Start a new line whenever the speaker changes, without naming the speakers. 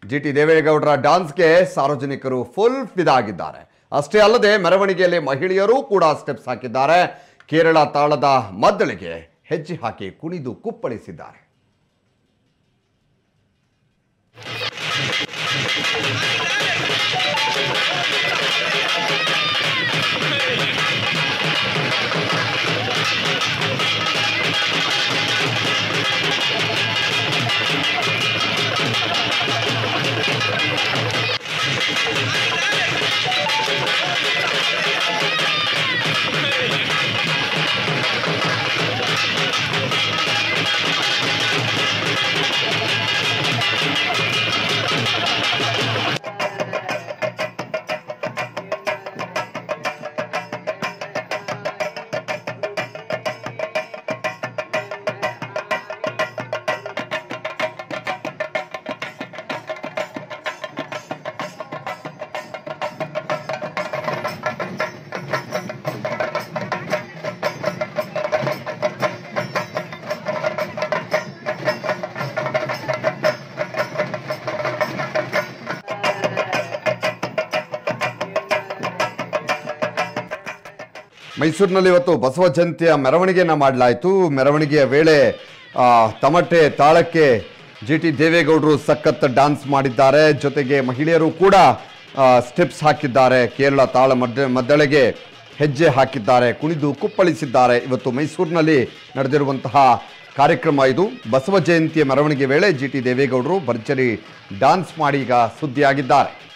G T ದೇವೇಗೌಡರ ಡಾನ್ಸ್ಗೆ ಸಾರ್ವಜನಿಕರು full ಫಿದಾಗಿದ್ದಾರೆ ಅಷ್ಟೇ ಅಲ್ಲದೆ ಮೆರವಣಿಗೆಯಲ್ಲಿ ಮಹಿಳೆಯರೂ ಕೂಡ ಸ್ಟೆಪ್ಸ್ ಹಾಕಿದ್ದಾರೆ ಕೇರಳ ತಾಳದ ಮದ್ದಳೆಗೆ ಹೆಜ್ಜೆ ಹಾಕಿ ಕುಣಿದು ಕುಪ್ಪಳಿಸಿದ್ದಾರೆ ಮೈಸೂರಿನಲ್ಲಿ ಇವತ್ತು ಬಸವ ಜಯಂತಿಯ ಮೆರವಣಿಗೆಯನ್ನು ಮಾಡಲಾಯಿತು ಮೆರವಣಿಗೆಯ ವೇಳೆ ಆ, ತಮಟೆ ತಾಳಕ್ಕೆ ಜಿ ಟಿ ದೇವೇಗೌಡರು ಸಖತ್ ಡಾನ್ಸ್ ಮಾಡಿದ್ದಾರೆ ಜೊತೆಗೆ ಮಹಿಳೆಯರು ಕೂಡ ಸ್ಟೆಪ್ಸ್ ಹಾಕಿದ್ದಾರೆ ಕೇರಳ ತಾಳ ಮದ್ದ ಮದ್ದಳೆಗೆ ಹೆಜ್ಜೆ ಹಾಕಿದ್ದಾರೆ ಕುಣಿದು ಕುಪ್ಪಳಿಸಿದ್ದಾರೆ ಇವತ್ತು ಮೈಸೂರಿನಲ್ಲಿ ನಡೆದಿರುವಂತಹ ಕಾರ್ಯಕ್ರಮ ಇದು ಬಸವ ಜಯಂತಿಯ ಮೆರವಣಿಗೆ ವೇಳೆ ಜಿ ಟಿ ದೇವೇಗೌಡರು ಭರ್ಜರಿ ಡಾನ್ಸ್ ಮಾಡಿ ಈಗ ಸುದ್ದಿಯಾಗಿದ್ದಾರೆ